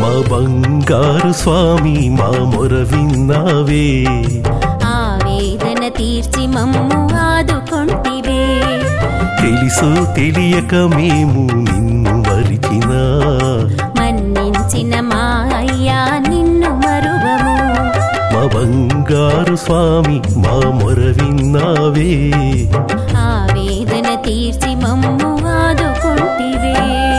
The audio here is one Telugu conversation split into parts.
మా బంగారు స్వామి మా మొర విన్నావే ఆవేదన తీర్చి మమ్ము ఆదుకొంటివే తెలుసో తెలియక మేము నిన్ను మరిచినా మన్నించిన మా అయ్యా నిన్ను మరువము మా బంగారు స్వామి మా మొర విన్నావే ఆవేదన తీర్చి మమ్ము ఆదుకొంటివే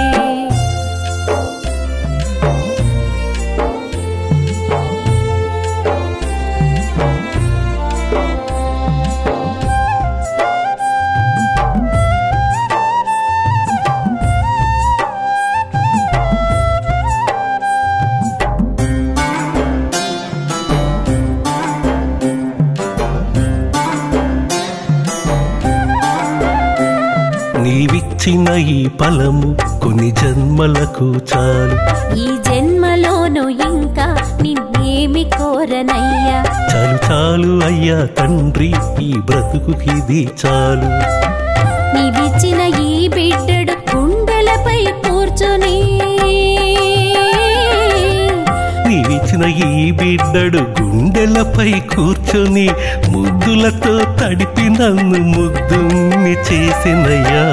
నీవిచ్చిన ఈ ఫలము కొన్ని జన్మలకు చాలు ఈ జన్మలోను ఇంకా నిన్నేమి కోరనయ్యా చాలు చాలు అయ్యా తండ్రి ఈ బ్రతుకుకిది చాలు నీవిచ్చిన ఈ బిడ్డడు గుండెలపై కూర్చొని నీవిచ్చిన ఈ బిడ్డడు గుండెలపై కూర్చొని ముద్దులతో తడిపి నన్ను ముద్దుని చేసినయ్యా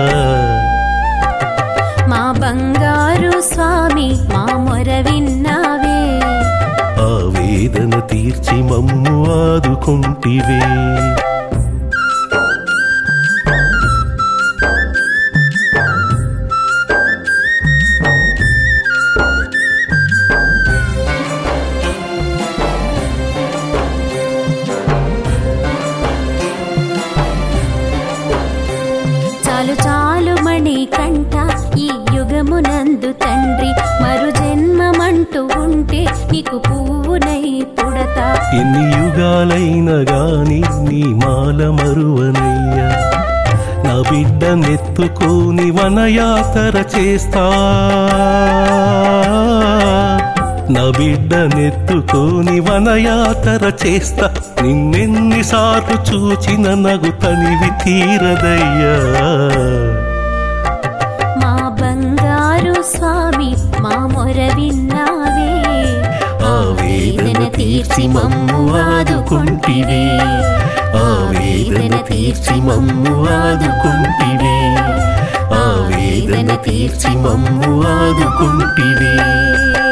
మా బంగారు స్వామి మా మొర విన్నావే ఆవేదన తీర్చి మమ్ము ఆదుకుంటివే చాలు చాలు మణి కంట ఈ యుగమునందు తండ్రి మరు జన్మమంటూ ఉంటే నీకు పువ్వునై పుడతా ఎన్ని యుగాలైన గాని నీ మాల మరువనయ్యా నా బిడ్డ నెత్తుకోని వనయాతర చేస్తా నా బిడ్డ నెత్తుకోని వనయాతర చేస్తా నిన్నెన్నిసార్లు చూచిన నగు తనివి తీరదయ్యా మా బంగారు స్వామి మా మొర విన్నావే ఆవేదన తీర్చి మమ్ము ఆదుకుంటివే ఆవేదన తీర్చి మమ్ము ఆదుకుంటివే ఆవేదన తీర్చి మమ్ము ఆదుకుంటివే